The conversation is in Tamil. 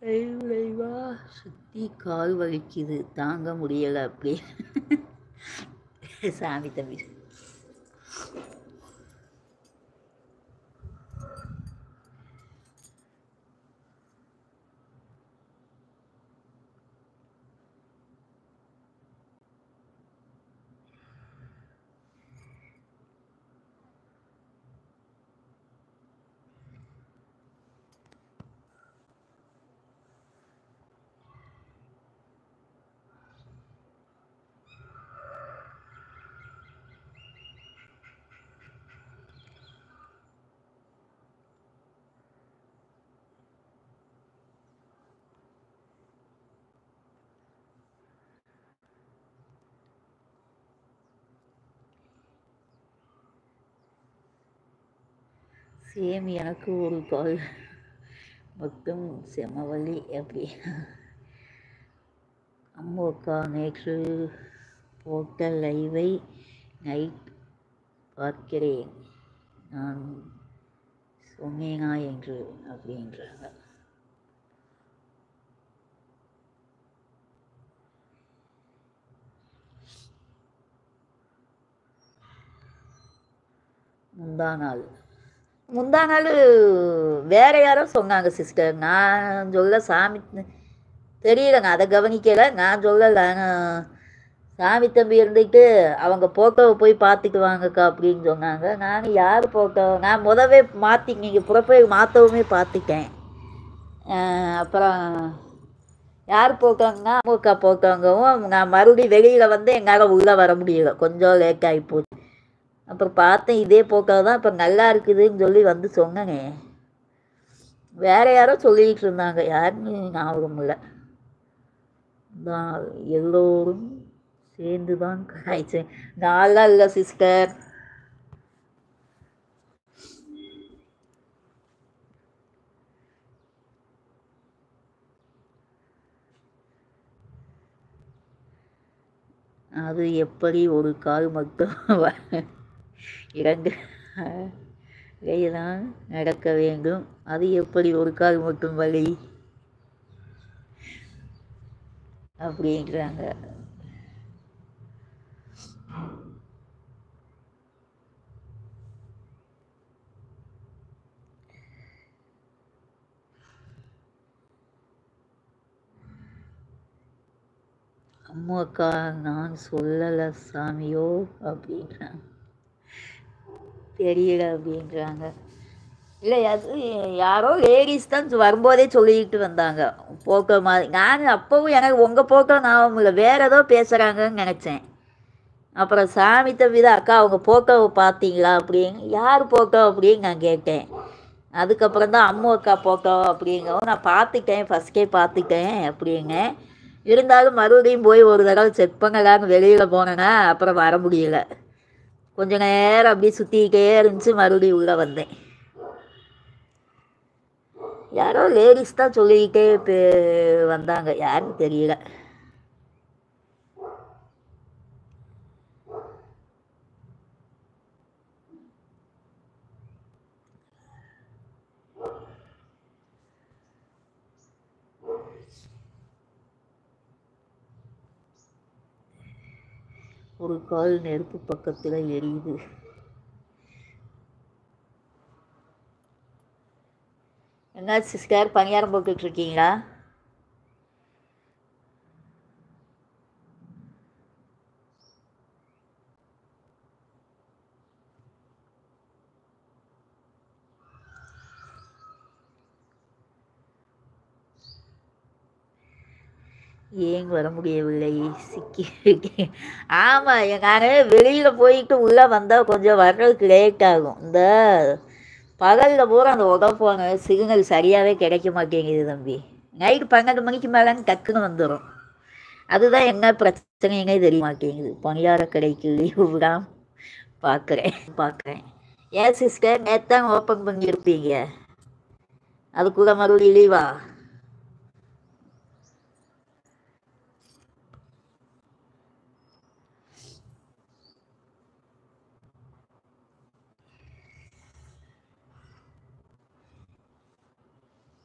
விளைவா சுற்றி கால் வலிக்குது தாங்க முடியலை அப்படி சாமி தம்பி சேம் எனக்கு ஒரு கால் மட்டும் செம வலி அப்படி அம்மாக்கா நேற்று போட்ட லைவை நைட் பார்க்கிறேன் நான் சொன்னேனா என்று அப்படின்றாங்க முந்தா நாள் முந்தா நாள் வேற யாரோ சொன்னாங்க சிஸ்டர் நான் சொல்ல சாமி தெரியலங்க அதை கவனிக்கலை நான் சொல்லலை நான் சாமி தம்பி இருந்துக்கிட்டு அவங்க போட்டோவை போய் பார்த்துட்டு வாங்கக்கா அப்படின்னு சொன்னாங்க நான் யார் போட்டோ நான் முதவே மாற்றி நீங்கள் ப்ரொஃபைல் மாற்றவுமே பார்த்துட்டேன் அஹ் அப்புறம் யார் போட்டாங்கன்னா அம்முக்கா போட்டவங்கவும் நான் மறுபடியும் வெளியில் வந்து என்னால் உள்ளே வர முடியல கொஞ்சம் லேட் ஆகி போச்சு அப்புறம் பார்த்தேன் இதே போட்டோ தான் இப்போ நல்லா இருக்குதுன்னு சொல்லி வந்து சொன்னேனே வேற யாரோ சொல்லிக்கிட்டு இருந்தாங்க யாருன்னு ஞாபகம் இல்லை தான் எல்லோரும் சேர்ந்து தான் காய்ச்சேன் நான்லாம் இல்லை சிஸ்டர் அது எப்படி ஒரு கால் மட்டும் வ- இரண்டு கைதான் நடக்க வேண்டும் அது எப்படி ஒரு கால் மட்டும் வலி அப்படின்றாங்க அம்மாக்கா நான் சொல்லலை சாமியோ அப்படின்றாங்க தெரியல அப்படின்றாங்க இல்லை அது யாரோ லேடிஸ் தான் வரும்போதே சொல்லிக்கிட்டு வந்தாங்க போட்டோ மாதிரி நான் அப்போவும் எனக்கு உங்கள் போட்டோ ஞாபகம் இல்லை வேறு ஏதோ பேசுகிறாங்கன்னு நினச்சேன் அப்புறம் சாமி தம்பி தான் அக்கா அவங்க போட்டோவை பார்த்தீங்களா அப்படின்னு யார் போட்டோ அப்படின்னு நான் கேட்டேன் அதுக்கப்புறம் தான் அம்மு அக்கா போட்டோ அப்படிங்கவும் நான் பார்த்துட்டேன் ஃபஸ்ட்டே பார்த்துட்டேன் அப்படிங்க இருந்தாலும் மறுபடியும் போய் ஒரு தடவை செக் பண்ணலான்னு வெளியில் போனேன்னா அப்புறம் வர முடியல கொஞ்ச நேரம் அப்படியே சுற்றிக்கிட்டே இருந்துச்சு மறுபடியும் உள்ளே வந்தேன் யாரோ லேடிஸ் தான் சொல்லிக்கிட்டே இப்போ வந்தாங்க யாருன்னு தெரியல ஒரு கால் நெருப்பு பக்கத்தில் எரியுது என்ன சிஸ்டர் பணியாரம் போட்டுட்டு இருக்கீங்களா ஏன் வர முடியவில்லை சிக்கி ஆமாம் நான் வெளியில் போயிட்டு உள்ளே வந்தால் கொஞ்சம் வர்றதுக்கு லேட் ஆகும் இந்த பகலில் பூரா அந்த உடப்பாங்க சிக்னல் சரியாகவே கிடைக்க மாட்டேங்குது தம்பி நைட்டு பன்னெண்டு மணிக்கு மேலேன்னு டக்குன்னு வந்துடும் அதுதான் என்ன பிரச்சனைனே தெரிய மாட்டேங்குது பணியார கடைக்கு லீவு விடாம பார்க்குறேன் பார்க்குறேன் ஏன் சிஸ்டர் நேற்று தான் ஓப்பன் பண்ணியிருப்பீங்க அதுக்குள்ளே மறுபடியும் லீவா